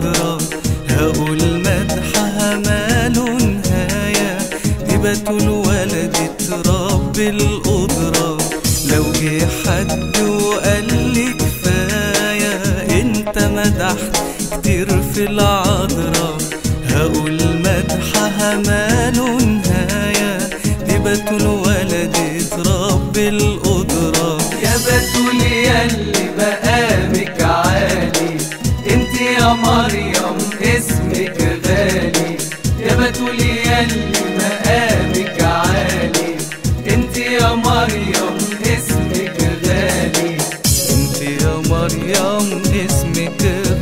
العذراء هقول مدحها ماله نهاية دي بتول ولدت رب القدرة لو جه حد وقال لي كفاية انت مدحت كتير في العذراء هقول مدحها ماله نهاية دي بتول ولدت رب القدرة يا بتول ياللي مقامك عالي انت يا مريم اسمك غالي يا بتول ياللي مقامك عالي انت يا مريم اسمك غالي انت يا مريم اسمك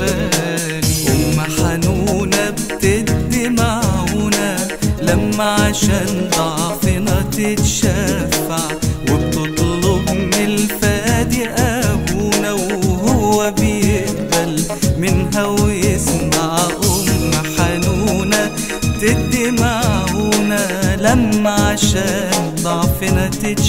غالي ام حنونة بتدي معونة لما عشان ضعفنا تتشفع وبتطلب من الفادي ابونا وهو بيقبل منها ويسمع ام حنونة تدي معونة لما عشان ضعفنا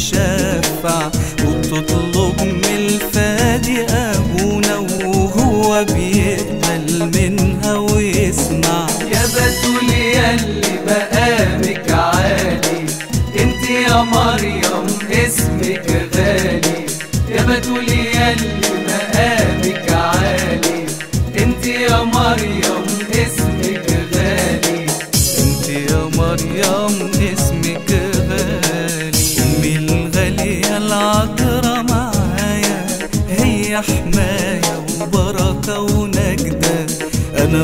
تتشفع وبتطلب من الفادي أبونا وهو بيقبل منها ويسمع يا بتول ياللي مقامك عالي انت يا مريم اسمك غالي يا بتول ياللي مقامك عالي انت يا مريم اسمك غالي انت يا مريم اسمك غالي امي الغالية العذرة معايا هي حماية وبركة ونجدة انا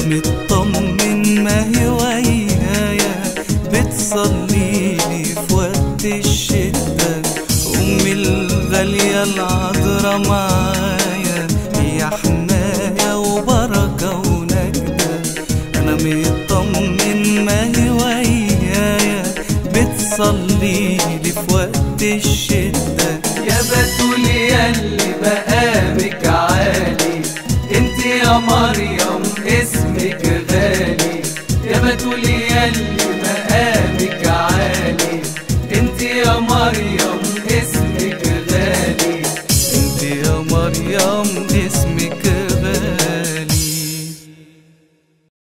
مطمن ما هي ويايا بتصلي لي في وقت الشدة امي الغالية العذرة معايا هي حماية وبركة ونجدة انا مطمن ما هي ويايا بتصلي لي في وقت الشدة يا بتول ياللي